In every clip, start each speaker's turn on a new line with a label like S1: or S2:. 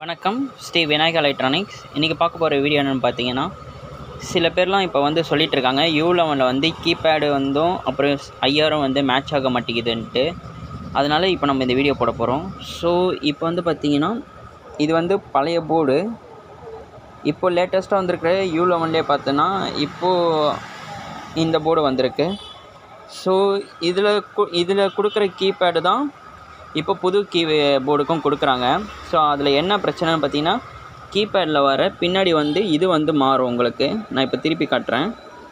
S1: வணக்கம் ஸ்ரீ விநாயகா எலக்ட்ரானிக்ஸ் இன்றைக்கி பார்க்க போகிற வீடியோ என்னென்னு பார்த்தீங்கன்னா சில பேர்லாம் இப்போ வந்து சொல்லிட்டு இருக்காங்க யூ லெவனில் வந்து கீபேடு வந்தும் அப்புறம் ஐஆரும் வந்து மேட்ச் ஆக மாட்டேங்குதுன்ட்டு அதனால் இப்போ நம்ம இந்த வீடியோ போட போகிறோம் ஸோ இப்போ வந்து பார்த்தீங்கன்னா இது வந்து பழைய போர்டு இப்போ லேட்டஸ்ட்டாக வந்திருக்கிற யூ லெவன்லேயே பார்த்தோன்னா இப்போது இந்த போர்டு வந்திருக்கு ஸோ இதில் கு இதில் கொடுக்குற கீபேடு தான் இப்போ புது கீ போர்டுக்கும் கொடுக்குறாங்க ஸோ அதில் என்ன பிரச்சனைன்னு பார்த்தீங்கன்னா கீபேடில் வர பின்னாடி வந்து இது வந்து மாறும் உங்களுக்கு நான் இப்போ திருப்பி காட்டுறேன்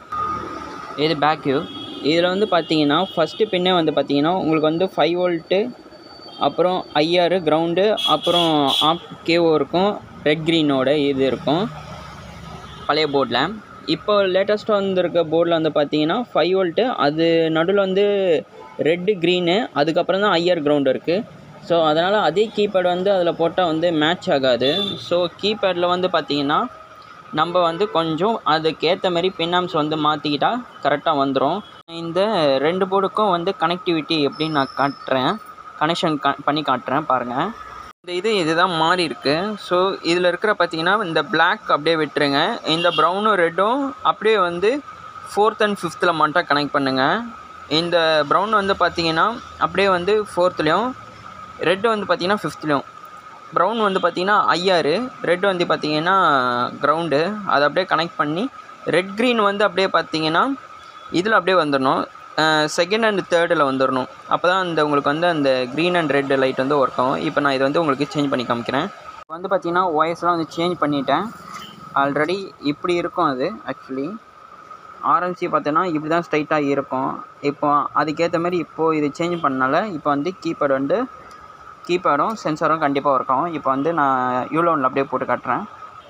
S1: இது பேக் வியூ இதில் வந்து பார்த்தீங்கன்னா ஃபஸ்ட்டு பின்னே வந்து பார்த்தீங்கன்னா உங்களுக்கு வந்து ஃபைவ் வோல்ட்டு அப்புறம் ஐஆர் கிரவுண்டு அப்புறம் ஆப் கேஓ இருக்கும் ரெட் க்ரீனோட இது இருக்கும் பழைய போர்டில் இப்போ லேட்டஸ்ட்டாக வந்திருக்க போர்டில் வந்து பார்த்தீங்கன்னா ஃபைவ் வோல்ட்டு அது நடுவில் வந்து ரெட்டு க்ரீனு அதுக்கப்புறம் தான் ஐஆர் கிரவுண்ட் இருக்குது ஸோ அதனால் அதே கீபேட் வந்து அதில் போட்டால் வந்து மேட்ச் ஆகாது ஸோ கீபேடில் வந்து பார்த்தீங்கன்னா நம்ம வந்து கொஞ்சம் அதுக்கேற்ற மாதிரி பின்னாம்ஸ் வந்து மாற்றிக்கிட்டா கரெக்டாக வந்துடும் இந்த ரெண்டு போர்டுக்கும் வந்து கனெக்டிவிட்டி எப்படின்னு நான் காட்டுறேன் கனெக்ஷன் க பண்ணி காட்டுறேன் பாருங்கள் இந்த இது இதுதான் மாறி இருக்கு ஸோ இதில் இருக்கிற பார்த்தீங்கன்னா இந்த Black அப்படியே விட்டுருங்க இந்த ப்ரௌனும் ரெட்டும் அப்படியே வந்து ஃபோர்த் அண்ட் ஃபிஃப்த்தில் மட்டும் கனெக்ட் பண்ணுங்கள் இந்த ப்ரௌன் வந்து பார்த்தீங்கன்னா அப்படியே வந்து ஃபோர்த்துலேயும் ரெட் வந்து பார்த்தீங்கன்னா ஃபிஃப்த்லேயும் ப்ரௌன் வந்து பார்த்தீங்கன்னா ஐஆர் ரெட் வந்து பார்த்தீங்கன்னா கிரவுண்டு அதை அப்படியே கனெக்ட் பண்ணி ரெட் க்ரீன் வந்து அப்படியே பார்த்தீங்கன்னா இதில் அப்படியே வந்துடணும் செகண்ட் அண்ட் தேர்டில் வந்துடணும் அப்போ தான் அந்த உங்களுக்கு வந்து அந்த க்ரீன் அண்ட் ரெட் லைட் வந்து ஒர்க் ஆகும் இப்போ நான் இதை வந்து உங்களுக்கு சேஞ்ச் பண்ணி காமிக்கிறேன் இப்போ வந்து பார்த்தீங்கன்னா ஒயர்ஸ்லாம் வந்து சேஞ்ச் பண்ணிட்டேன் ஆல்ரெடி இப்படி இருக்கும் அது ஆக்சுவலி ஆர்எம்சி பார்த்தோன்னா இப்படி தான் ஸ்ட்ரைட்டாக இருக்கும் இப்போ அதுக்கேற்ற மாதிரி இப்போது இது சேஞ்ச் பண்ணனால இப்போ வந்து கீபேட் வந்து கீபேடும் சென்சாரும் கண்டிப்பாக ஒர்க் ஆகும் இப்போ வந்து நான் யூலோனில் அப்படியே போட்டு காட்டுறேன்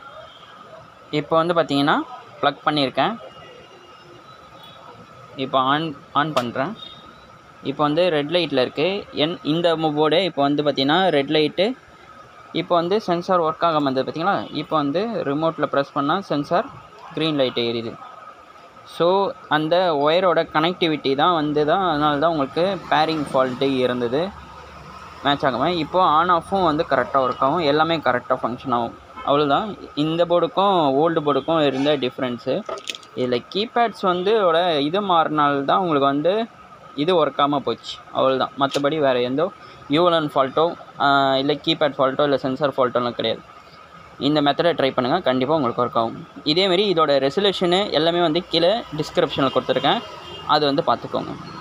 S1: இப்போ வந்து பார்த்தீங்கன்னா ப்ளக் பண்ணியிருக்கேன் இப்போ ஆன் ஆன் பண்ணுறேன் இப்போ வந்து ரெட் லைட்டில் இருக்குது என் இந்த போர்டு இப்போ வந்து பார்த்தீங்கன்னா ரெட் லைட்டு இப்போ வந்து சென்சார் ஒர்க் ஆகாமல் இருந்தது பார்த்தீங்களா இப்போ வந்து ரிமோட்டில் ப்ரெஸ் பண்ணால் சென்சார் க்ரீன் லைட் எரியுது ஸோ அந்த ஒயரோட கனெக்டிவிட்டி தான் வந்து தான் அதனால தான் உங்களுக்கு பேரிங் ஃபால்ட்டு இருந்தது மேட்ச் ஆகாமல் இப்போது ஆன் ஆஃபும் வந்து கரெக்டாக ஒர்க் ஆகும் எல்லாமே கரெக்டாக ஃபங்க்ஷன் ஆகும் அவ்வளோதான் இந்த போர்டுக்கும் ஓல்டு போர்டுக்கும் இருந்த டிஃப்ரென்ஸு இதில் கீபேட்ஸ் வந்து ஓட இது மாறினால தான் உங்களுக்கு வந்து இது ஒர்க்காமல் போச்சு அவ்வளோதான் மற்றபடி வேறு எந்த யூஎல்என் ஃபால்ட்டோ இல்லை கீபேட் ஃபால்ட்டோ இல்லை சென்சார் ஃபால்ட்டோலாம் கிடையாது இந்த மெத்தடை ட்ரை பண்ணுங்கள் கண்டிப்பாக உங்களுக்கு ஒர்க் ஆகும் இதேமாரி இதோட ரெசல்யூஷனு எல்லாமே வந்து கீழே டிஸ்கிரிப்ஷனில் கொடுத்துருக்கேன் அது வந்து பார்த்துக்கோங்க